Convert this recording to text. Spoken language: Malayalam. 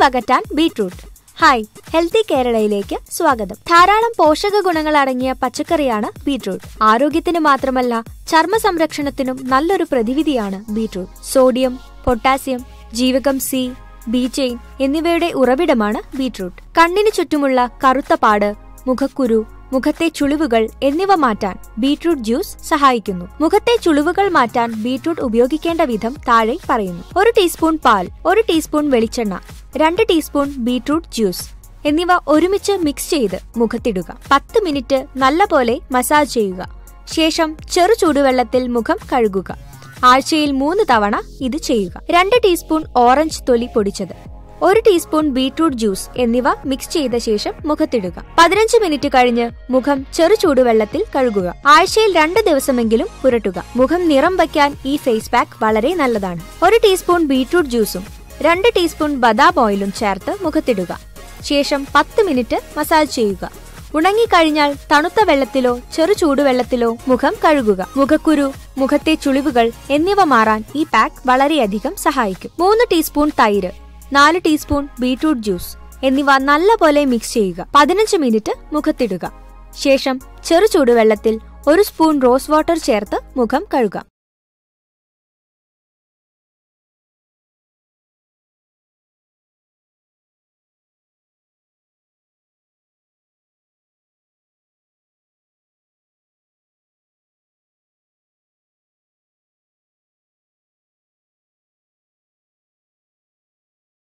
അകറ്റാൻ ബീട്രൂട്ട് ഹായ് ഹെൽത്തി കേരളയിലേക്ക് സ്വാഗതം ധാരാളം പോഷക ഗുണങ്ങൾ അടങ്ങിയ പച്ചക്കറിയാണ് ബീട്രൂട്ട് ആരോഗ്യത്തിന് മാത്രമല്ല ചർമ്മ സംരക്ഷണത്തിനും നല്ലൊരു പ്രതിവിധിയാണ് ബീട്രൂട്ട് സോഡിയം പൊട്ടാസ്യം ജീവകം സി ബീചെയിൻ എന്നിവയുടെ ഉറവിടമാണ് ബീട്രൂട്ട് കണ്ണിന് ചുറ്റുമുള്ള കറുത്ത പാട് മുഖക്കുരു മുഖത്തെ ചുളിവുകൾ എന്നിവ മാറ്റാൻ ബീട്രൂട്ട് ജ്യൂസ് സഹായിക്കുന്നു മുഖത്തെ ചുളിവുകൾ മാറ്റാൻ ബീട്രൂട്ട് ഉപയോഗിക്കേണ്ട വിധം താഴെ പറയുന്നു ഒരു ടീസ്പൂൺ പാൽ ഒരു ടീസ്പൂൺ വെളിച്ചെണ്ണ രണ്ട് ടീസ്പൂൺ ബീട്രൂട്ട് ജ്യൂസ് എന്നിവ ഒരുമിച്ച് മിക്സ് ചെയ്ത് മുഖത്തിടുക പത്ത് മിനിറ്റ് നല്ലപോലെ മസാജ് ചെയ്യുക ശേഷം ചെറു ചൂടുവെള്ളത്തിൽ മുഖം കഴുകുക ആഴ്ചയിൽ മൂന്ന് തവണ ഇത് ചെയ്യുക രണ്ട് ടീസ്പൂൺ ഓറഞ്ച് തൊലി പൊടിച്ചത് ഒരു ടീസ്പൂൺ ബീട്രൂട്ട് ജ്യൂസ് എന്നിവ മിക്സ് ചെയ്ത ശേഷം മുഖത്തിടുക പതിനഞ്ച് മിനിറ്റ് കഴിഞ്ഞ് മുഖം ചെറു ചൂടുവെള്ളത്തിൽ കഴുകുക ആഴ്ചയിൽ രണ്ട് ദിവസമെങ്കിലും പുരട്ടുക മുഖം നിറം വയ്ക്കാൻ ഈ ഫേസ് പാക്ക് വളരെ നല്ലതാണ് ഒരു ടീസ്പൂൺ ബീട്രൂട്ട് ജ്യൂസും രണ്ട് ടീസ്പൂൺ ബദാം ഓയിലും ചേർത്ത് മുഖത്തിടുക ശേഷം പത്ത് മിനിറ്റ് മസാജ് ചെയ്യുക ഉണങ്ങിക്കഴിഞ്ഞാൽ തണുത്ത വെള്ളത്തിലോ ചെറു ചൂടുവെള്ളത്തിലോ മുഖം കഴുകുക മുഖക്കുരു മുഖത്തെ ചുളിവുകൾ എന്നിവ മാറാൻ ഈ പാക്ക് വളരെയധികം സഹായിക്കും മൂന്ന് ടീസ്പൂൺ തൈര് നാല് ടീസ്പൂൺ ബീട്രൂട്ട് ജ്യൂസ് എന്നിവ നല്ലപോലെ മിക്സ് ചെയ്യുക പതിനഞ്ച് മിനിറ്റ് മുഖത്തിടുക ശേഷം ചെറു ചൂടുവെള്ളത്തിൽ ഒരു സ്പൂൺ റോസ് വാട്ടർ ചേർത്ത് മുഖം കഴുകാം